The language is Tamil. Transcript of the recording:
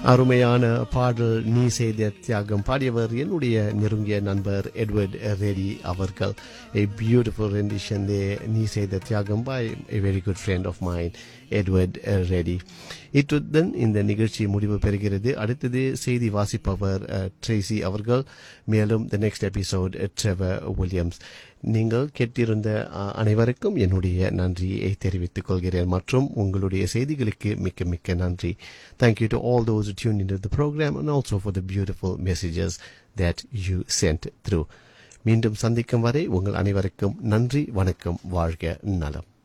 அருமையான பாடல் நீ செய்த தியாகம் பாடியவர் என்னுடைய நெருங்கிய நண்பர் எட்வர்ட் ரெடி அவர்கள் a beautiful rendition there நீ செய்த தியாகம் by a very good friend of mine Edward Reddy இத்துடன் இந்த நிகழ்ச்சி முடிவு பெறுகிறது அடுத்தது செய்தி வாசிப்பவர் ட்ரேசி அவர்கள் மேலும் the next episode Trevor Williams நீங்கள் கேட்டிருந்த அஹ், அனைவருக்கும் என்னுடைய நன்றியை தெரிவித்துக் கொள்கிறேன் மற்றும் உங்களுடைய செய்திகளுக்கு மிக்க மிக்க நன்றி Thank you to all those who tuned into the program and also for the beautiful messages that you sent through. மீண்டும் சந்திக்கும் வரை உங்கள் அனைவருக்கும் நன்றி வணக்கம் வாழ்க நலம்